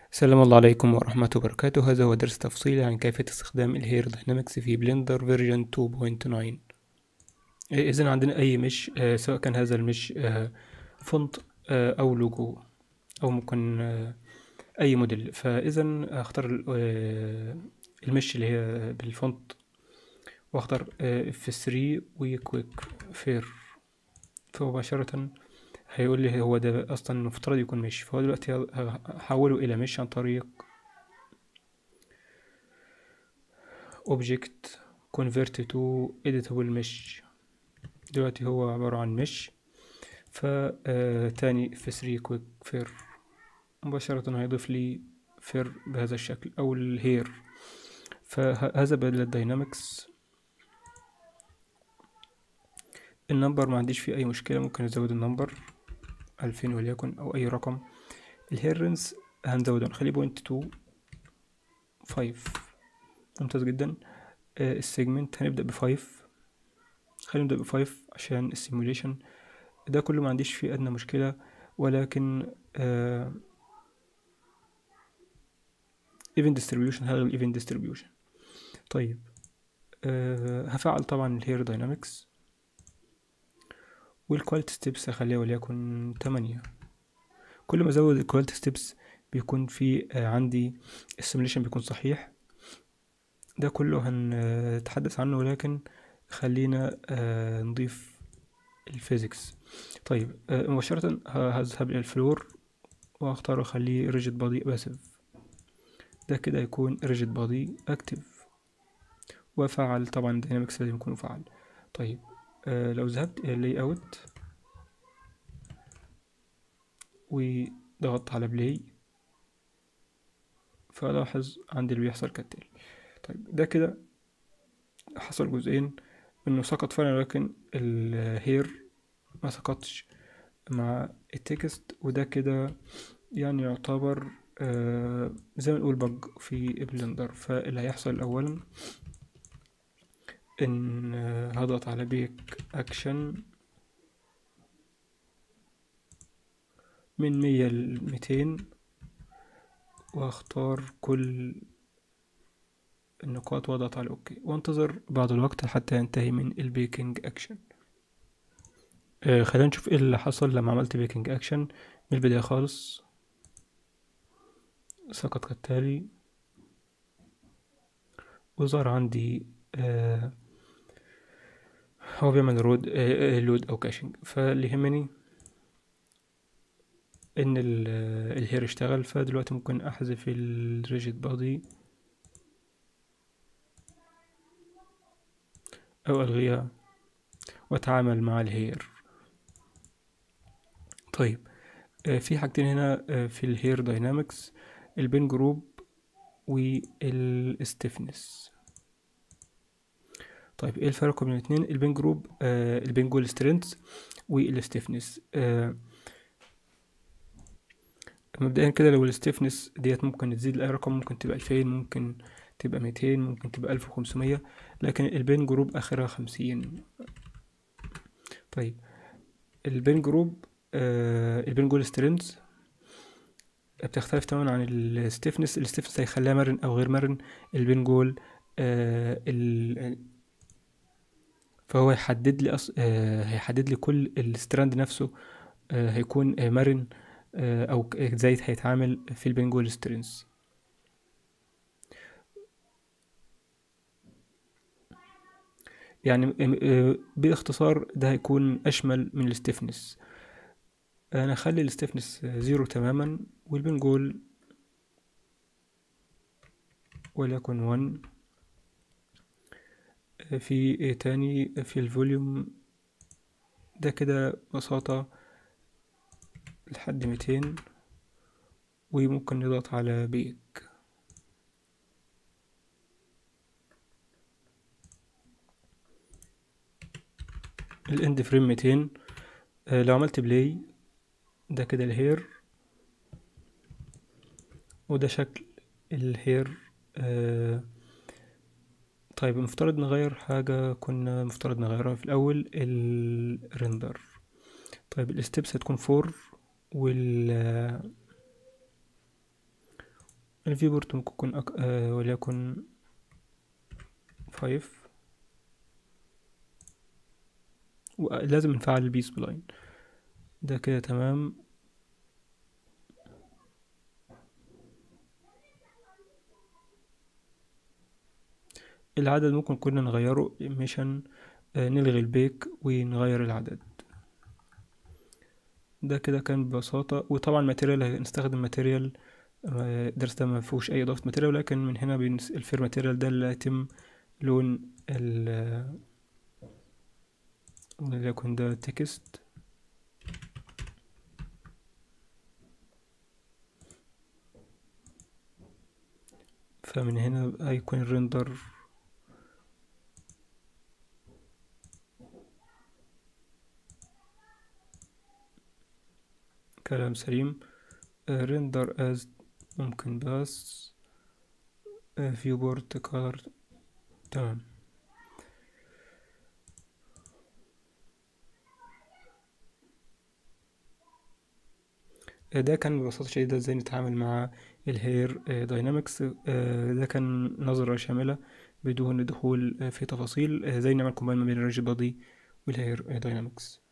السلام الله عليكم ورحمة وبركاته هذا هو درس تفصيلي عن كيفية استخدام الهير داينامكس في بلندر فيرجن 2.9 إذا عندنا أي مش آه، سواء كان هذا المش آه، فونت آه، أو لوجو أو ممكن آه، أي موديل فإذا أختار ال- آه، المش اللي هي بالفونت وأختار اف 3 وكويك فير فمباشرة هيقول لي هو ده اصلا المفترض يكون مش فهو دلوقتي ه- هحوله الى مش عن طريق object convert to editable mesh دلوقتي هو عبارة عن مش فتاني في 3 كويك فير مباشرة هيضيف لي فير بهذا الشكل أو الهير فهذا بدل الداينامكس النمبر ما عنديش فيه أي مشكلة ممكن أزود النمبر ألفين وليكن أو أي رقم الهيرنس هنزوده نخليه بوينت تو فايف ممتاز جدا آه السيجمنت هنبدأ بفايف خلينا نبدأ بفايف عشان السيموليشن ده كله ما عنديش فيه أدنى مشكلة ولكن آه event distribution هلغي ال event distribution طيب آه هفعل طبعا الهير داينامكس والكواليتي ستيبس هخليها وليكن تمانية كل ما ازود الكواليتي ستيبس بيكون في آه، عندي السيموليشن بيكون صحيح ده كله هنتحدث عنه ولكن خلينا آه، نضيف الفيزيكس طيب آه، مباشرة ه- هذهب إلى الفلور وأختار أخليه ريجيد بادي باسيف ده كده يكون ريجيد بادي أكتف وأفعل طبعا الدينامكس لازم يكون مفعل طيب آه، لو ذهبت إلى اللاي أوت وضغطت على بلاي فلاحظ عندي اللي بيحصل كالتالي طيب ده كده حصل جزئين انه سقط فعلا ولكن الهير ما سقطش مع التكست وده كده يعني يعتبر آه زي ما نقول بج في بلندر فاللي هيحصل اولا ان آه، هضغط على بيك اكشن من مية لميتين واختار كل النقاط واضغط على اوكي وانتظر بعض الوقت حتى ينتهي من البيكنج اكشن آه خلينا نشوف ايه اللي حصل لما عملت بيكنج اكشن من البداية خالص سقط كالتالي وظهر عندي آه هو بيعمل رود آه آه، لود او كاشنج فاللي يهمني ان ال- آه، الهير اشتغل فدلوقتي ممكن احذف الريجيد بادي او الغيها واتعامل مع الهير طيب آه، في حاجتين هنا آه، في الهير داينامكس البين جروب والستيفنس طيب ايه الفرق بين الاثنين البين جروب آه البين جول سترينث والستيفنس آه مبدئيا كده لو الستيفنس ديت ممكن تزيد لأي رقم ممكن تبقى ألفين ممكن تبقى ميتين ممكن تبقى ألف وخمسمية لكن البين جروب آخرها خمسين طيب البين جروب آه البين جول سترينث بتختلف تماما عن الستيفنس الستيفنس هيخليها مرن او غير مرن البين جول آه ال فهو هيحدد لي أص... آه هيحدد لي كل الستراند نفسه آه هيكون آه مرن آه او ك- ازاي هيتعامل في البين جول سترينث يعني آه باختصار ده هيكون اشمل من الستيفنس انا اخلي الستيفنس زيرو تماما والبين جول وليكن 1 في ايه تاني في الفوليوم ده كده ببساطة لحد ميتين وممكن نضغط على بيك الاند فريم ميتين آه لو عملت بلاي ده كده الهير وده شكل الهير آه طيب المفترض نغير حاجة كنا مفترض نغيرها في الأول الريندر طيب الستبس هتكون فور وال الفيبورت ممكن يكون أك... آه وليكن فايف ولازم نفعل البي سبلاين ده كده تمام العدد ممكن كنا نغيره مشان نلغي البيك ونغير العدد ده كده كان ببساطة وطبعا ماتيريال هنستخدم ماتيريال الدرس ده ما فيهوش اي اضافة ماتيريال لكن من هنا الفير ماتيريال ده اللي هيتم لون ال وليكن ده تكست فمن هنا هيكون الريندر كلام سليم ريندر از ممكن بس فيو بورد كولر تمام ده كان ببساطة شديدة ازاي نتعامل مع الهير داينامكس ده كان نظرة شاملة بدون دخول في تفاصيل ازاي نعمل كومباين ما بين الريجيد بادي والهير داينامكس